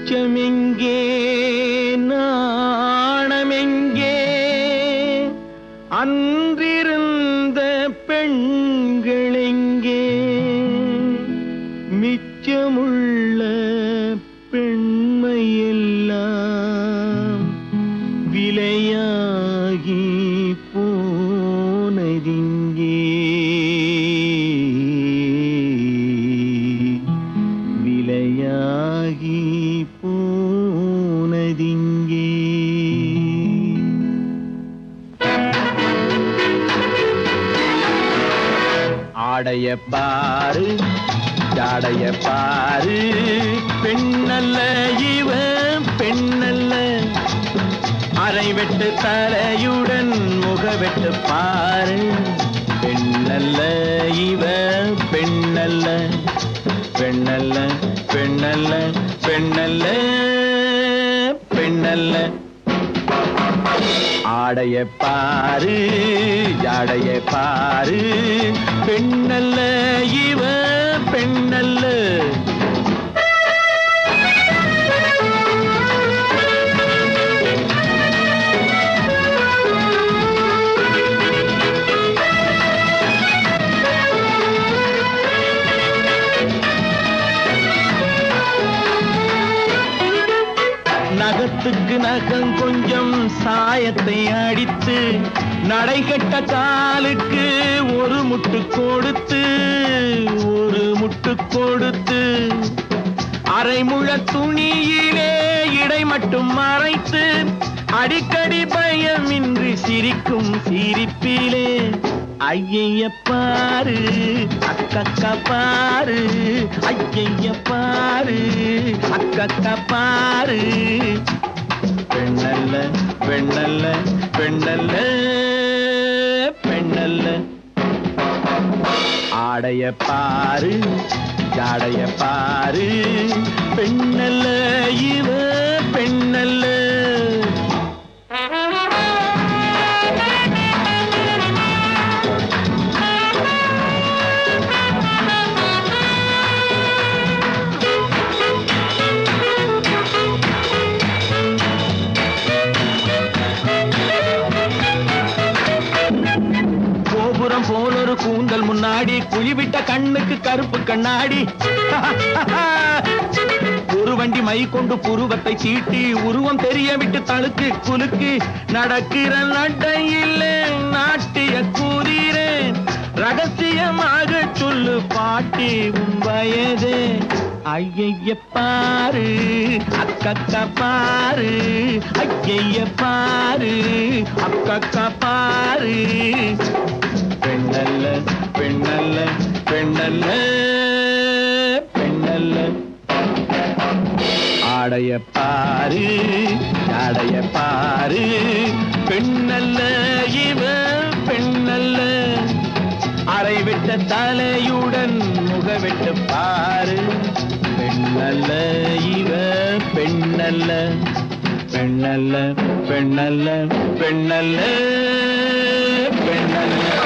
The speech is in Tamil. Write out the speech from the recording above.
அச்சமெங்கே நாணமெங்கே அன்றிருந்த பெண்களெங்கே மிச்சமுள்ள பெண்மையெல்லாம் விலையாகி போனதிங்கே விலையாகி போனதிங்கே ஆடைய பாரு ஜாடைய பாரு பெண்ணல்ல இவ பெண்ணல்ல அரை வெட்டு தலையுடன் முகவெட்டு பாரு பெண்ணல்ல இவ பெண்ணல்ல பெண்ணல்ல பெண்ணல்ல பெண்ணல்ல பெண்ணல்ல ஆடைய பாரு ஜாடைய பாரு பெண்ணல்ல இவ பெண்ணல்ல நகத்துக்கு நகம் கொஞ்சம் சாயத்தை அடித்து நடைகட்ட காலுக்கு ஒரு முட்டு கொடுத்து ஒரு முட்டு கொடுத்து அரைமுழ துணியிலே இடை மட்டும் மறைத்து அடிக்கடி பயமின்றி சிரிக்கும் சிரிப்பிலே ஐய பாரு அக்கக்கா பாரு ஐய பாரு அக்கக்கா பாரு பெண்ணல்ல பெண்ணல்ல பெண்ணல்ல பெண்ணல்ல ஆடைய பாரு ஜாடைய பாரு பெண்ணல்ல இவ பெண்ணல்ல கோபுரம் போலொரு கூந்தல் முன்னாடி குழிவிட்ட கண்ணுக்கு கருப்பு கண்ணாடி ஒரு வண்டி மை கொண்டு புருவத்தை தீட்டி உருவம் தெரிய விட்டு தழுக்கு குலுக்கு நடக்கிற நடையில் நாட்டிய கூறீரேன் ரகசியமாக சொல்லு பாட்டி உன் வயது ஐய பாரு அக்கக்கா பாரு ஐய பாரு அக்கக்கா பாரு பெண்ணல்ல பெண்ணல்ல பெண்ணல்ல பெண்ணல்ல ஆடைய பாரு ஆடைய பாரு பெண்ணல்ல இவ பெண்ணல்ல அரை விட்ட தலையுடன் முகவிட்டு பாரு பெண்ணல்ல இவ பெண்ணல்ல பெண்ணல்ல பெண்ணல்ல பெண்ணல்ல பெண்ணல்ல